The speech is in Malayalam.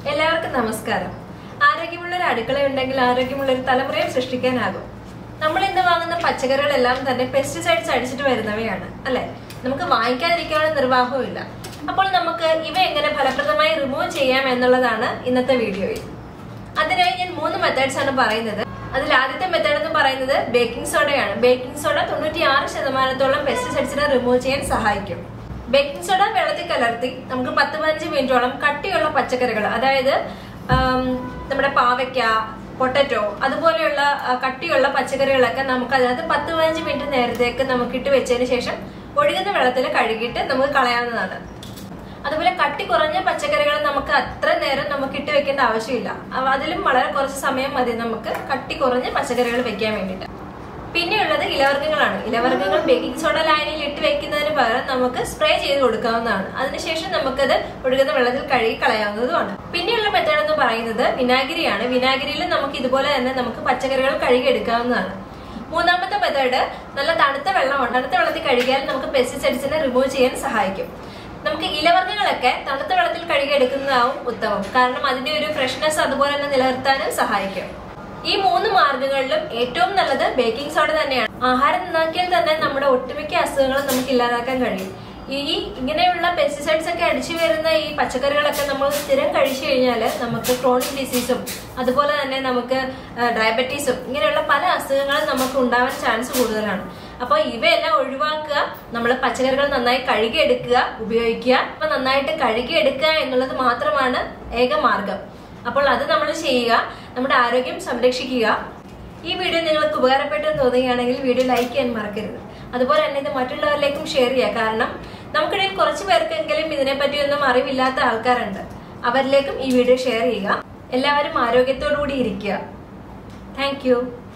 എല്ലാവർക്കും നമസ്കാരം ആരോഗ്യമുള്ള ഒരു അടുക്കള ഉണ്ടെങ്കിൽ ആരോഗ്യമുള്ള ഒരു തലമുറയെ സൃഷ്ടിക്കാനാകും നമ്മൾ ഇന്ന് വാങ്ങുന്ന പച്ചക്കറികളെല്ലാം തന്നെ പെസ്റ്റിസൈഡ്സ് അടിച്ചിട്ട് വരുന്നവയാണ് അല്ലെ നമുക്ക് വാങ്ങിക്കാതിരിക്കാനുള്ള നിർവാഹവും ഇല്ല അപ്പോൾ നമുക്ക് ഇവ എങ്ങനെ ഫലപ്രദമായി റിമൂവ് ചെയ്യാം എന്നുള്ളതാണ് ഇന്നത്തെ വീഡിയോയിൽ അതിനായി ഞാൻ മൂന്ന് മെത്തേഡ്സ് ആണ് പറയുന്നത് അതിൽ ആദ്യത്തെ മെത്തേഡ് എന്ന് പറയുന്നത് ബേക്കിംഗ് സോഡയാണ് ബേക്കിംഗ് സോഡ തൊണ്ണൂറ്റി ആറ് ശതമാനത്തോളം പെസ്റ്റിസൈഡ്സിനെ റിമൂവ് ചെയ്യാൻ സഹായിക്കും ബേക്കിംഗ് സോഡ വെള്ളത്തിൽ കലർത്തി നമുക്ക് പത്ത് പതിനഞ്ച് മിനിറ്റോളം കട്ടിയുള്ള പച്ചക്കറികൾ അതായത് ആം, നമ്മുടെ പാവയ്ക്ക പൊട്ടറ്റോ അതുപോലെയുള്ള ആ, കട്ടിയുള്ള പച്ചക്കറികളൊക്കെ നമുക്ക് അതിനകത്ത് പത്ത് പതിനഞ്ച് മിനിറ്റ് നേരത്തേക്ക് നമുക്ക് ഇട്ട് വെച്ചതിന് ശേഷം ഒഴുകുന്ന വെള്ളത്തിൽ കഴുകിയിട്ട് നമുക്ക് കളയാവുന്നതാണ് അതുപോലെ കട്ടി കുറഞ്ഞ പച്ചക്കറികൾ നമുക്ക് അത്ര നേരം നമുക്ക് ഇട്ട് വെക്കേണ്ട ആവശ്യമില്ല അവ- അതിലും വളരെ കുറച്ച് സമയം മതി നമുക്ക് കട്ടി കുറഞ്ഞ പച്ചക്കറികൾ വെക്കാൻ വേണ്ടിയിട്ട് പിന്നെയുള്ളത് ഇലവർഗ്ഗങ്ങളാണ് ഇലവർഗ്ഗങ്ങൾ ബേക്കിംഗ് സോഡ ലായനിയിൽ ഇട്ട് വെക്കുന്നതിന് പകരം നമുക്ക് സ്പ്രേ ചെയ്ത് കൊടുക്കാവുന്നതാണ് അതിനുശേഷം നമുക്കത് ഒഴുകുന്ന വെള്ളത്തിൽ കഴുകി കളയാവുന്നതുമാണ് പിന്നെയുള്ള മെത്തേഡ് എന്ന് പറയുന്നത് വിനാഗിരിയാണ് വിനാഗിരിയിൽ നമുക്ക് ഇതുപോലെ തന്നെ നമുക്ക് പച്ചക്കറികൾ കഴുകി എടുക്കാവുന്നതാണ് മൂന്നാമത്തെ മെത്തേഡ് നല്ല തണുത്ത വെള്ളമാണ് തണുത്ത വെള്ളത്തിൽ കഴുകിയാൽ നമുക്ക് പെസ്റ്റിസൈഡ്സിനെ റിമൂവ് ചെയ്യാൻ സഹായിക്കും നമുക്ക് ഇലവർഗ്ഗങ്ങളൊക്കെ തണുത്ത വെള്ളത്തിൽ കഴുകി എടുക്കുന്നതാവും ഉത്തമം കാരണം അതിന്റെ ഒരു ഫ്രഷ്നെസ് അതുപോലെ തന്നെ നിലനിർത്താനും സഹായിക്കും ഈ മൂന്ന് മാർഗങ്ങളിലും ഏറ്റവും നല്ലത് ബേക്കിംഗ് സോഡ തന്നെയാണ് ആഹാരം നന്നാക്കിയാൽ തന്നെ നമ്മുടെ ഒട്ടുമിക്ക അസുഖങ്ങളും നമുക്ക് ഇല്ലാതാക്കാൻ കഴിയും ഈ ഇങ്ങനെയുള്ള പെസ്റ്റിസൈഡ്സ് ഒക്കെ അടിച്ചു വരുന്ന ഈ പച്ചക്കറികളൊക്കെ നമ്മൾ സ്ഥിരം കഴിച്ചു കഴിഞ്ഞാൽ നമുക്ക് ക്രോണിക് ഡിസീസും അതുപോലെ തന്നെ നമുക്ക് ഡയബറ്റീസും ഇങ്ങനെയുള്ള പല അസുഖങ്ങളും നമുക്ക് ഉണ്ടാവാൻ ചാൻസ് കൂടുതലാണ് അപ്പോൾ ഇവയെല്ലാം ഒഴിവാക്കുക നമ്മൾ പച്ചക്കറികൾ നന്നായി കഴുകിയെടുക്കുക ഉപയോഗിക്കുക അപ്പൊ നന്നായിട്ട് കഴുകിയെടുക്കുക എന്നുള്ളത് മാത്രമാണ് ഏക മാർഗം അപ്പോൾ അത് നമ്മൾ ചെയ്യുക നമ്മുടെ ആരോഗ്യം സംരക്ഷിക്കുക ഈ വീഡിയോ നിങ്ങൾക്ക് ഉപകാരപ്പെട്ടെന്ന് തോന്നുകയാണെങ്കിൽ വീഡിയോ ലൈക്ക് ചെയ്യാൻ മറക്കരുത് അതുപോലെ തന്നെ ഇത് മറ്റുള്ളവരിലേക്കും ഷെയർ ചെയ്യുക കാരണം നമുക്കിടയിൽ കുറച്ച് പേർക്കെങ്കിലും ഇതിനെപ്പറ്റിയൊന്നും അറിവില്ലാത്ത ആൾക്കാരുണ്ട് അവരിലേക്കും ഈ വീഡിയോ ഷെയർ ചെയ്യുക എല്ലാവരും ആരോഗ്യത്തോടു കൂടി ഇരിക്കുക താങ്ക്